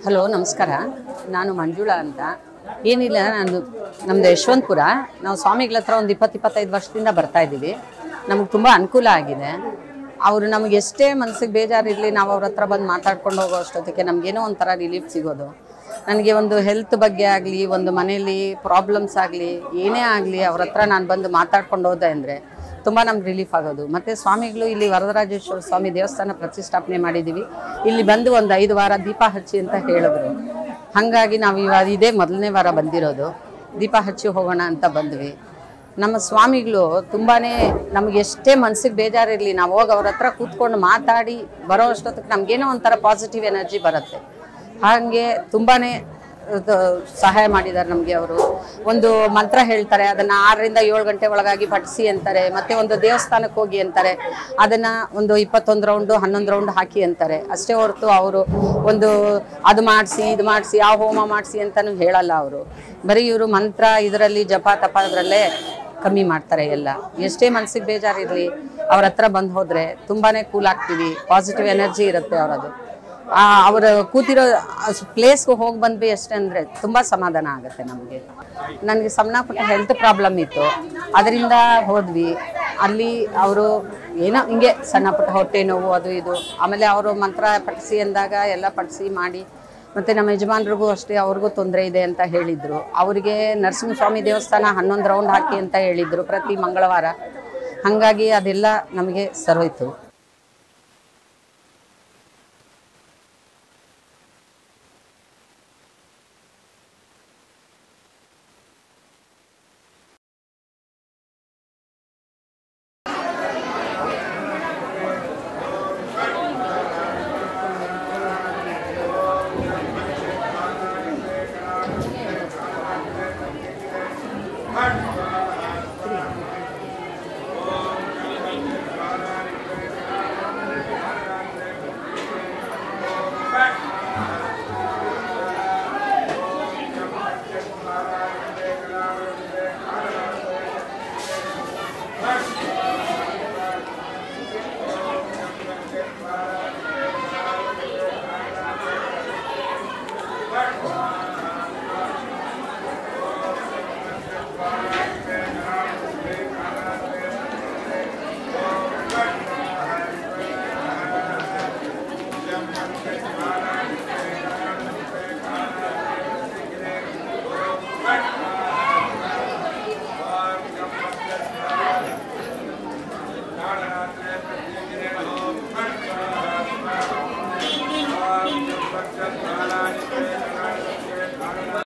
hello ನಮಸ್ಕಾರ ನಾನು ಮಂಜುಳಾ ಅಂತ ಏನಿಲ್ಲ ನಾನು ನಮ್ಮದು ಯಶವಂತಪುರ ನಾವು ಸ್ವಾಮಿಗಳ ಹತ್ರ ಒಂದು ಇಪ್ಪತ್ತು ಇಪ್ಪತ್ತೈದು ವರ್ಷದಿಂದ ಬರ್ತಾ ಇದ್ದೀವಿ ನಮಗೆ ತುಂಬ ಅನುಕೂಲ ಆಗಿದೆ ಅವರು ನಮಗೆ ಎಷ್ಟೇ ಮನಸ್ಸಿಗೆ ಬೇಜಾರಿರಲಿ ನಾವು ಅವ್ರ ಹತ್ರ ಬಂದು ಮಾತಾಡ್ಕೊಂಡು ಹೋಗೋ ಅಷ್ಟೊತ್ತಿಗೆ ನಮಗೇನೋ ಒಂಥರ ರಿಲೀಫ್ ಸಿಗೋದು ನನಗೆ ಒಂದು ಹೆಲ್ತ್ ಬಗ್ಗೆ ಆಗಲಿ ಒಂದು ಮನೇಲಿ ಪ್ರಾಬ್ಲಮ್ಸ್ ಆಗಲಿ ಏನೇ ಆಗಲಿ ಅವ್ರ ಹತ್ರ ನಾನು ಬಂದು ಮಾತಾಡ್ಕೊಂಡು ಹೋದೆ ಅಂದರೆ ತುಂಬ ನಮ್ಗೆ ರಿಲೀಫ್ ಆಗೋದು ಮತ್ತು ಸ್ವಾಮಿಗಳು ಇಲ್ಲಿ ವರದರಾಜೇಶ್ವರ ಸ್ವಾಮಿ ದೇವಸ್ಥಾನ ಪ್ರತಿಷ್ಠಾಪನೆ ಮಾಡಿದ್ದೀವಿ ಇಲ್ಲಿ ಬಂದು ಒಂದು ಐದು ವಾರ ದೀಪ ಹಚ್ಚಿ ಅಂತ ಹೇಳಿದ್ರು ಹಾಗಾಗಿ ನಾವು ಇವಾಗ ಇದೇ ಮೊದಲನೇ ವಾರ ಬಂದಿರೋದು ದೀಪ ಹಚ್ಚಿ ಹೋಗೋಣ ಅಂತ ಬಂದ್ವಿ ನಮ್ಮ ಸ್ವಾಮಿಗಳು ತುಂಬಾ ನಮ್ಗೆ ಎಷ್ಟೇ ಮನ್ಸಿಗೆ ಬೇಜಾರಿರಲಿ ನಾವು ಹೋಗಿ ಅವ್ರ ಹತ್ರ ಕೂತ್ಕೊಂಡು ಮಾತಾಡಿ ಬರೋ ಅಷ್ಟೊತ್ತಿಗೆ ನಮಗೇನೋ ಒಂಥರ ಪಾಸಿಟಿವ್ ಎನರ್ಜಿ ಬರುತ್ತೆ ಹಾಗೆ ತುಂಬಾ ಸಹಾಯ ಮಾಡಿದ್ದಾರೆ ನಮಗೆ ಅವರು ಒಂದು ಮಂತ್ರ ಹೇಳ್ತಾರೆ ಅದನ್ನ ಆರರಿಂದ ಏಳು ಗಂಟೆ ಒಳಗಾಗಿ ಪಠಿಸಿ ಅಂತಾರೆ ಮತ್ತೆ ಒಂದು ದೇವಸ್ಥಾನಕ್ಕೆ ಹೋಗಿ ಅಂತಾರೆ ಅದನ್ನ ಒಂದು ಇಪ್ಪತ್ತೊಂದು ರೌಂಡು ಹನ್ನೊಂದು ರೌಂಡ್ ಹಾಕಿ ಅಂತಾರೆ ಅಷ್ಟೇ ಹೊರತು ಅವರು ಒಂದು ಅದು ಮಾಡಿಸಿ ಇದು ಮಾಡಿಸಿ ಆ ಹೋಮ ಮಾಡಿಸಿ ಅಂತಾನು ಹೇಳಲ್ಲ ಅವರು ಬರೀ ಇವರು ಮಂತ್ರ ಇದರಲ್ಲಿ ಜಪ ತಪ ಅದರಲ್ಲೇ ಕಮ್ಮಿ ಮಾಡ್ತಾರೆ ಎಲ್ಲ ಎಷ್ಟೇ ಮನ್ಸಿಗೆ ಬೇಜಾರಿರಲಿ ಅವ್ರ ಹತ್ರ ಬಂದು ಹೋದ್ರೆ ತುಂಬಾನೇ ಕೂಲ್ ಆಗ್ತೀವಿ ಪಾಸಿಟಿವ್ ಎನರ್ಜಿ ಇರುತ್ತೆ ಅವರದು ಅವರು ಕೂತಿರೋ ಪ್ಲೇಸ್ಗೆ ಹೋಗಿ ಬಂದ್ವಿ ಅಷ್ಟೇ ಅಂದರೆ ತುಂಬ ಸಮಾಧಾನ ಆಗುತ್ತೆ ನಮಗೆ ನನಗೆ ಸಣ್ಣ ಪುಟ್ಟ ಹೆಲ್ತ್ ಪ್ರಾಬ್ಲಮ್ ಇತ್ತು ಅದರಿಂದ ಹೋದ್ವಿ ಅಲ್ಲಿ ಅವರು ಏನೋ ಹಿಂಗೆ ಸಣ್ಣ ಪುಟ್ಟ ಹೊಟ್ಟೆ ನೋವು ಅದು ಇದು ಆಮೇಲೆ ಅವರು ಮಂತ್ರ ಪಠಿಸಿ ಅಂದಾಗ ಎಲ್ಲ ಪಠಿಸಿ ಮಾಡಿ ಮತ್ತು ನಮ್ಮ ಯಜಮಾನ್ರಿಗೂ ಅಷ್ಟೇ ಅವ್ರಿಗೂ ತೊಂದರೆ ಇದೆ ಅಂತ ಹೇಳಿದರು ಅವರಿಗೆ ನರಸಿಂಹಸ್ವಾಮಿ ದೇವಸ್ಥಾನ ಹನ್ನೊಂದು ರೌಂಡ್ ಹಾಕಿ ಅಂತ ಹೇಳಿದರು ಪ್ರತಿ ಮಂಗಳವಾರ ಹಾಗಾಗಿ ಅದೆಲ್ಲ ನಮಗೆ ಸರೋಯ್ತು